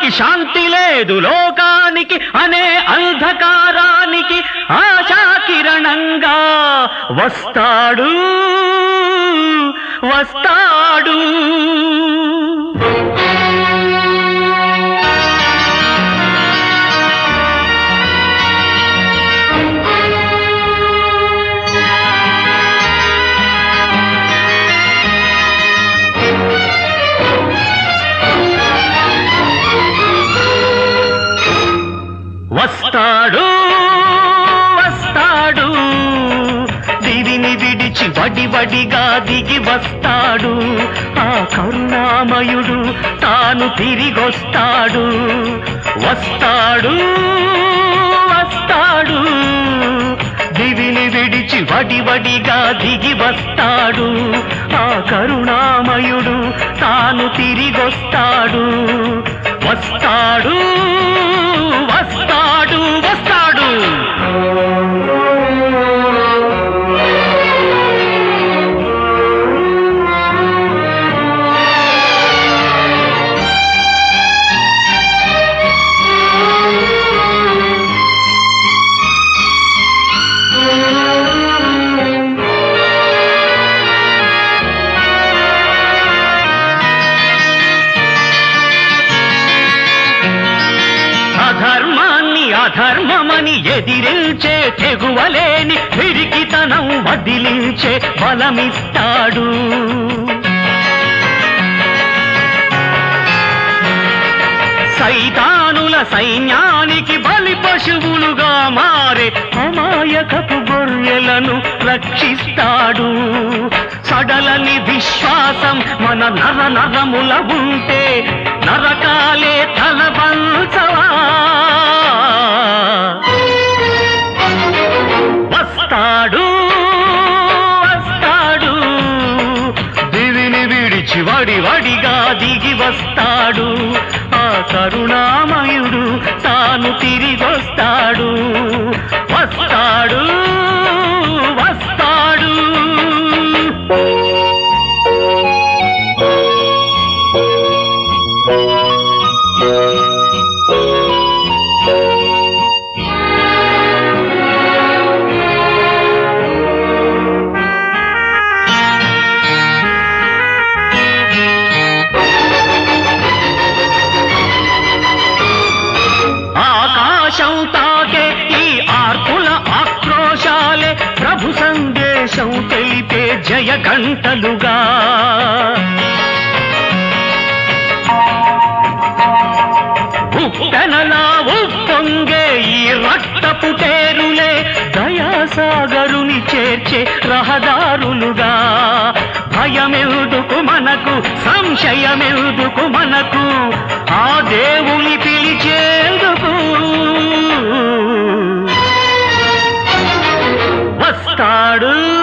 ధర్మానికి శాంతి లేదు లోకానికి అనే అంధకారానికి ఆశా కిరణంగా వస్తాడు వస్తాడు వస్తాడు వస్తాడు దివిని విడిచి వడి వడిగా దిగి వస్తాడు ఆ కరుణామయుడు తాను తిరిగొస్తాడు వస్తాడు వస్తాడు దివిని విడిచి వడి వడిగా దిగి వస్తాడు ఆ కరుణామయుడు తాను తిరిగొస్తాడు వస్తాడు వస్తాడు వస్తాడు అధర్మాన్ని అధర్మమని ఎదిరించే తెగువలేని పిరికితనం వదిలించే బలమిస్తాడు సైతానుల సైన్యానికి బలి పశువులుగా మారే అమాయకపు గొర్రెలను రక్షిస్తాడు సడలని విశ్వాసం మన నర నరముల ఉంటే నరకాలే తలవంచవా వస్తాడు వస్తాడు దివిని విడిచి వడి వడిగా దిగి వస్తాడు ఆ కరుణామయుడు తాను తిరిగొస్తాడు వస్తాడు వస్తాడు ఆకాశం తాకే ఈ ఆర్పుల ఆక్రోశాలే ప్రభు సందేశం తెలిపే జయ గంటలుగా ఉప్పెనలా ఉప్పొంగే ఈ రక్తపు టేరులే దయాసాగరుని చేర్చే రహదారులుగా భయమెదుకు మనకు సంశయమెదుకు మనకు ఆ దేవుని పిలిచేందుకు వస్తాడు